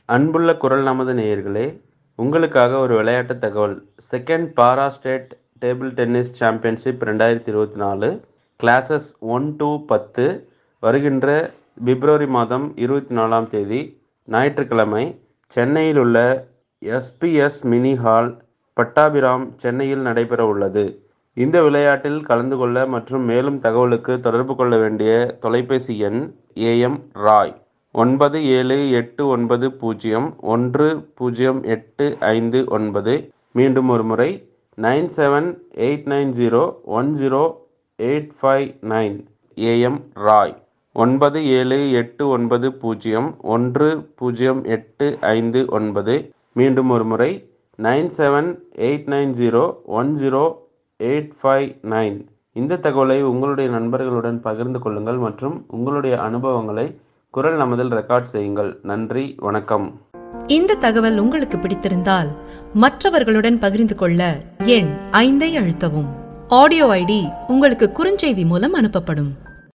அன்புள்ள குரல் நமது நேயர்களே உங்களுக்காக ஒரு விளையாட்டு தகவல் second para state table tennis championship ரெண்டாயிரத்தி இருபத்தி நாலு கிளாஸஸ் ஒன் டூ பத்து வருகின்ற பிப்ரவரி மாதம் இருபத்தி நாலாம் தேதி ஞாயிற்றுக்கிழமை சென்னையில் உள்ள எஸ்பிஎஸ் மினி ஹால் பட்டாபிராம் சென்னையில் நடைபெற உள்ளது இந்த விளையாட்டில் கலந்து கொள்ள மற்றும் மேலும் தகவலுக்கு தொடர்பு கொள்ள வேண்டிய தொலைபேசி எண் ஏஎம் ராய் ஒன்பது ஏழு எட்டு ஒன்பது பூஜ்ஜியம் ஒன்று பூஜ்ஜியம் எட்டு ஐந்து ஒன்பது மீண்டும் ஒரு முறை nine seven eight nine zero one zero eight five nine A M Roy ஒன்பது ஏழு எட்டு ஒன்பது பூஜ்ஜியம் ஒன்று பூஜ்ஜியம் எட்டு ஐந்து ஒன்பது மீண்டும் ஒரு முறை nine seven eight nine zero one zero eight five nine இந்த தகவலை உங்களுடைய நண்பர்களுடன் பகிர்ந்து கொள்ளுங்கள் மற்றும் உங்களுடைய அனுபவங்களை குரல் நமதில் ரெக்கார்ட் செய்யுங்கள் நன்றி வணக்கம் இந்த தகவல் உங்களுக்கு பிடித்திருந்தால் மற்றவர்களுடன் பகிர்ந்து கொள்ள எண் ஐந்தை அழுத்தவும் ஆடியோ ஐடி உங்களுக்கு குறுஞ்செய்தி மூலம் அனுப்பப்படும்